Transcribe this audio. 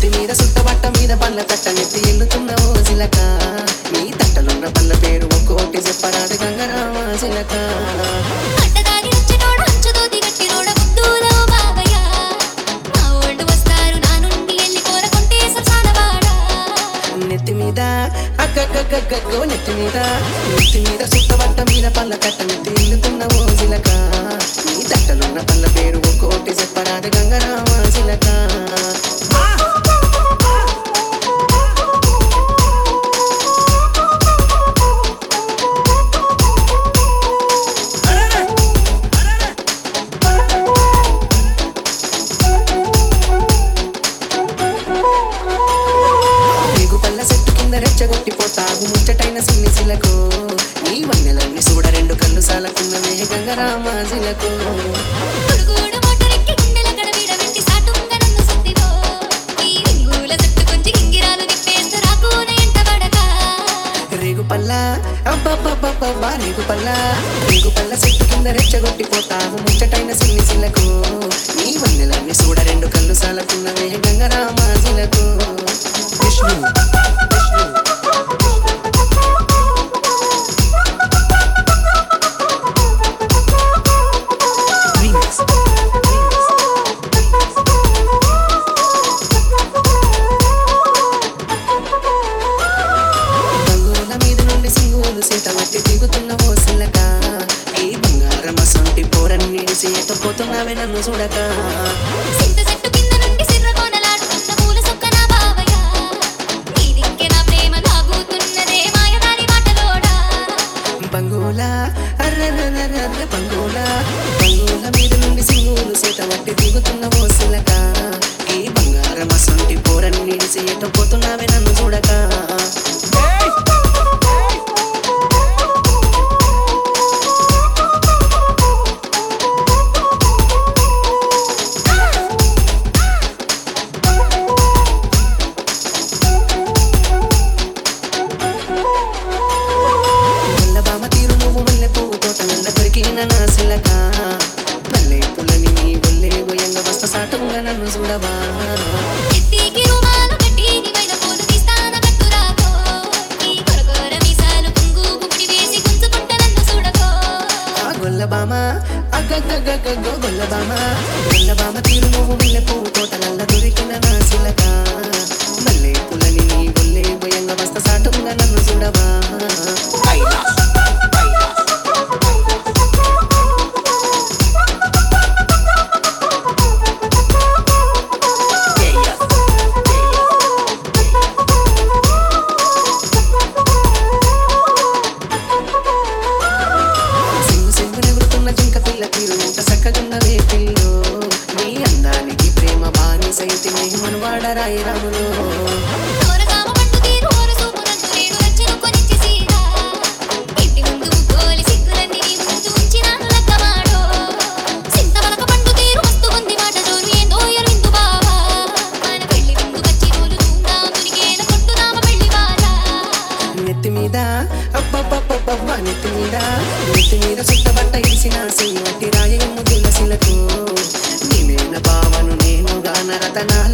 నెత్తి మీద సుట్టబట్ట మీద పళ్ళ కట్ట నెత్తి ఎల్లుతున్న ఓ చిలక నీ తట్టలున్న పళ్ళ పేరు ఒక్కోటి చెప్పరాదు గంగరామ చిలక అడ్డదారి నచ్చినోడు అంచుదోతి గట్టినోడ ముద్దులో బావయ్య మా ఓళ్ళు వస్తారు నా నుండి ఎల్లి కోరకుంటే సంసారవాడా నెత్తి మీద అగ్గగ్గగ్గగ్గో నెత్తి మీద నెత్తి మీద సుట్టబట్ట మీద పళ్ళ కట్ట నెత్తి ఎల్లుతున్న ఓ చిలక నీ తట్టలున్న పళ్ళ పేరు ఒక్కోటి చెప్పరాదు గంగరామ చిలక నీకు పళ్ళ చెట్టు కింద రెచ్చగొట్టిపోతావు ముచ్చటైన సిన్ని శిలకు నీ వన్నెలన్నీ చూడ రెండు కళ్ళు సాలకున్నవే గంగరామాజిలకు పురుగుడు మోటరెక్కి గుండెల గడబిడ వెంటి సాటుంగ నన్ను సుత్తివో ఈ రింగుల జట్టు కొంచెం గింగిరాలు తిప్పేస్తూ రాకున ఎంట పడక రేగు పల్ల అబ్బబ్బబ్బబ్బా రేగు పల్ల రేగు పల్ల చెట్టు కింద రెచ్చగొట్టిపోతావు ముచ్చటైన సిన్ని శిలకు నీ వన్నెలన్నీ చూడ రెండు కళ్ళు సాలకున్నవే గంగరామాజిలకు విష్ణు విష్ణు Remix. బంగుల మీద నుండి సింగులు సీత మట్టి దిగుతున్న ఓ సిల్లక ఈ బంగారం అసొంటి పోరన్ని సీత పోతున్నావే నన్ను చూడక సింత చెట్టు కింద నుండి సిర్ర కోనలాడుతున్న పూల సొక్క నా బావయ్య నీ దిక్కే నా ప్రేమ లాగుతున్నదే మాయదారి మాటలోడా బంగుల అర్రర్రర్రర్ర బంగుల బంగుల మీద నుండి సింగులు సీత మట్టి దిగుతున్న ఓ సిల్లక ఈ బంగారం అసొంటి పోరన్ని సీత పోతున్నావే నన్ను చూడక వల్లబామ తీరు నువ్వు మల్లె పువ్వు తోట నల్ల దొరికిన నా సిలక మల్లె పుల్లని నీ ఒల్లే గోయంగ వస్త సాటుగా నన్ను చూడవా ఎత్తికి రుమాలు కట్టి నీ పైన పూలు తీస్తాన కట్టురాకో నీ కొరకొర మీసాలు కుంగు గుమ్మడి వేసి గుంజుకుంట నన్ను చూడకో ఆ గొల్లబామ అగ్గగ్గగ్గగ్గో గొల్లబామ గొల్లబామ తీరు నువ్వు మల్లె పువ్వు తోట నల్ల దొరికిన నా సిలక మల్లె పుల్లని నీ ఒల్లే గోయంగ వస్త సాటుగా నన్ను చూడవా సింగు సింగు నెగురుతున్న జింక పిల్ల తీరు ఎంత చక్కగున్నవే పిల్లు నీ అందానికి ప్రేమ బానిసైతే మనువాడరాయి రాములు తోరగామ పట్టు తీరు ఓర సూపు నన్ను నేను రచ్చను కొనిచ్చి సీరా ఇంటి ముందు ముగ్గోలి సిగ్గులన్నీ నీ ముందు ఉంచినాను లక్కమాడో సింత వలక పండు తీరు మస్తు ఉంది మాట జోరు ఏందో ఎరుందు బావా మన పెళ్లి ముందు కచ్చి రోజు ధూమ్ధాం తునిగేల కొట్టుదామ పెళ్లి వారా నెత్తి మీద అబ్బబ్బబ్బబ్బ నెత్తి మీద నెత్తి మీద చుట్టబట్ట ఇరిసిన సింగటి రాయమ్మ గిల్ల శిలకు నీవేన బావను నేను గాన రతనాల